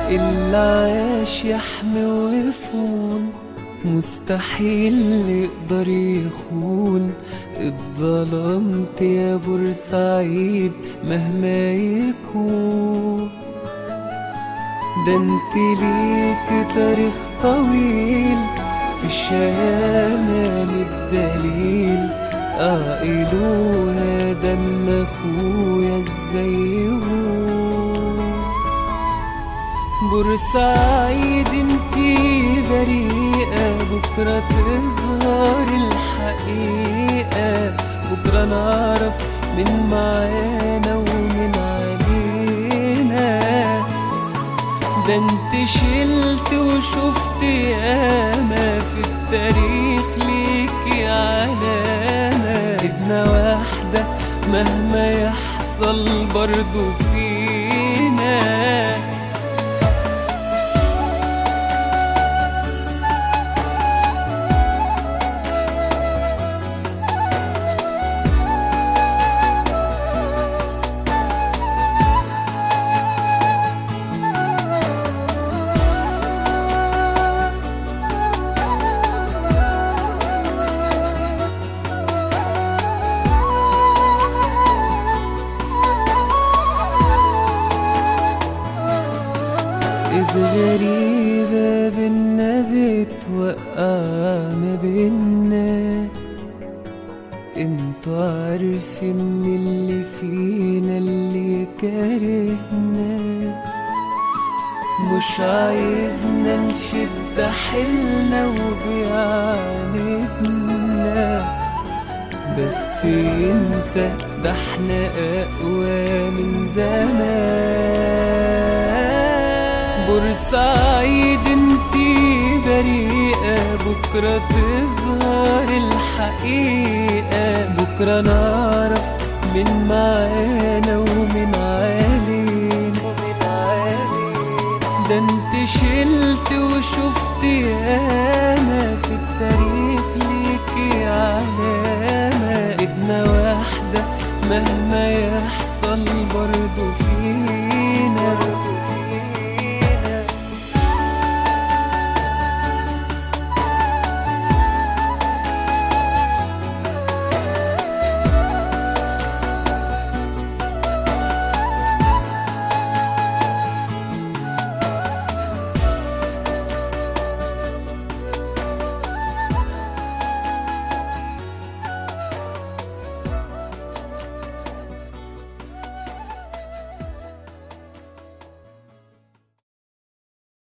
اللي عاش يحمي ويصون مستحيل يقدر يخون اتظلمت يا بورسعيد مهما يكون ده انت ليك تاريخ طويل في الشمال الدليل قائلوها دم اخويا ازاي يهون بورسعيد انتي بريئة بكرة تظهر الحقيقة بكرة نعرف من معانا ومن علينا ده انت شلت وشفت ياما في التاريخ ليكي علامة ايدنا واحدة مهما يحصل برضو فينا إذ غريبة بينا بتوقع ما بينا انتوا عارفين اللي فينا اللي كارهنا مش عايزنا نشد حيلنا وبيعاندنا بس ينسى ده احنا اقوى من زمان بورسعيد انتي بريئة بكرة تظهر الحقيقة بكرة نعرف من معانا ومن علينا ده انت شلت وشفت ياما في التاريخ ليكي علامة ايدنا واحدة مهما يحصل برضو فينا